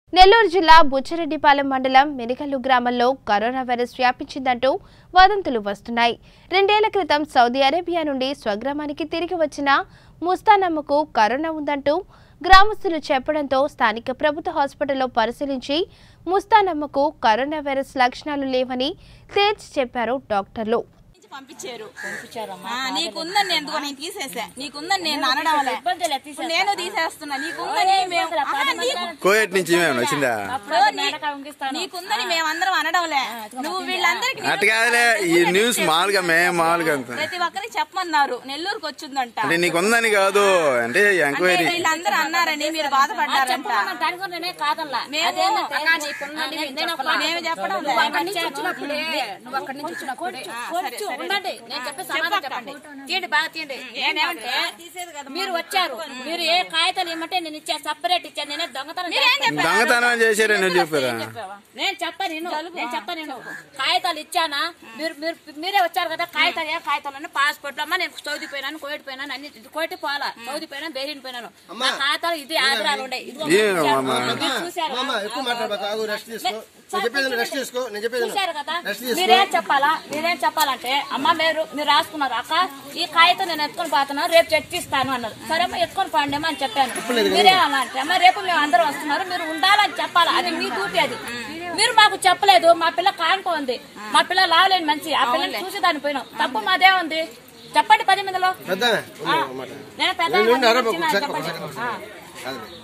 నెల్లూరు జిల్లా బుచ్చిరెడ్డిపాలెం మండలం మెనికల్లు గ్రామంలో కరోనా వైరస్ వ్యాపించిందంటూ వదంతులు వస్తున్నాయి రెండేళ్ల క్రితం సౌదీ అరేబియా నుండి స్వగ్రామానికి తిరిగి వచ్చిన ముస్తానమ్మకు కరోనా ఉందంటూ గ్రామస్తులు చెప్పడంతో స్థానిక ప్రభుత్వ హాస్పిటల్లో పరిశీలించి ముస్తానమ్మకు కరోనా వైరస్ లక్షణాలు లేవని తేల్చి చెప్పారు డాక్టర్లు నుంచి పంపించారు ఆ, నీకుందని నేను ఎందుకో నేను తీసేసా నీకుందని నేను అనడం వల్ల. ఇప్పుడు నేను తీసేస్తున్నా నీకుందని మేము ఆహా, నీకు- కోయట్ నుంచి ఏమేమి వచ్చిందా ఇప్పుడు నీ- నీకుందని మేమందరం అనడంలే నువ్వు వీళ్ళందరికి అట్ట కాదులే ఈ న్యూస్ మామూలుగా మేము మామూలుగా అంత ప్రతి ఒక్కరికి చెప్పమన్నారు నెల్లూరుకి వచ్చిందంట అంటే నీకు ఉందని కాదు అంటే అంటే ఎంక్వైరీ వీళ్ళందరూ అన్నారని మీరు బాధపడ్డారంట దాని గురించి నేనే కాదల్లా మేము నేను మేము చెప్పడం లే. అక్కడి నుంచి వచ్చినప్పుడే నువ్వు అక్కడి నుంచి వచ్చినప్పుడే కొంచెం ఉండండి నేను చెప్పే సమాధానం చెప్పండి తీయండి బాగా తీయండి నేనేమంటే మీరు వచ్చారు మీరు ఏ కాగితాలు ఇవ్వమంటే నేను ఇచ్చా సపరేట్ ఇచ్చాను నేనే దొంగతనం చేస్తాను. దొంగతనం చేశారని నువ్వు చెప్పారా నేను చెప్పాను నేను నేను చెప్పాను నేను కాగితాలు ఇచ్చానా మీరు మీరు మీరే వచ్చారు కదా కాగితాలు ఏ కాగితాలు పాస్పోర్ట్ అమ్మా నేను సౌదీ పోయినాను కోవిడ్ పోయినాను అన్ని కోవిడ్ పోవాలా సౌదీ పోయినా బెహరీన్ పోయినాను నా ఖాతాలు ఇది ఆధారాలు ఉన్నాయి ఇదిగో ఏ చూశారు. అమ్మా? మీరు చూశారు మామ ఎక్కువ మాట్లాడబాక ఆగు రెస్ట్ తీసుకో నేను చెప్పేది రెస్ట్ తీసుకో నేను చెప్పేది చూశారు కదా రెస్ట్ తీసుకో మీరేం చెప్పాలా మీరేం చెప్పాలంటే అమ్మ మీరు మీరు రాసుకున్నారు అక్క ఈ కాగితం నేను ఎత్తుకొని పోతున్నాను రేపు చర్చిస్తాను అన్నారు సరే అమ్మ ఎత్తుకొని పోండి అని చెప్పాను మీరేమన్నా అంటే అమ్మ రేపు మేము అందరం వస్తున్నారు మీరు ఉండాలని చెప్పాలా అది మీ డ్యూటీ అది మీరు మాకు చెప్పలేదు మా పిల్ల కానుకో ఉంది మా పిల్ల లావలేని మంచి ఆ పిల్లని చూసి దాన్ని పోయినాం తప్పు మాదే ఉంది చెప్పండి పది మందిలో పెద్ద ఆ, నేను పెద్ద నేను అరవై చెప్పండి ఒకసారి ఆ. కాదు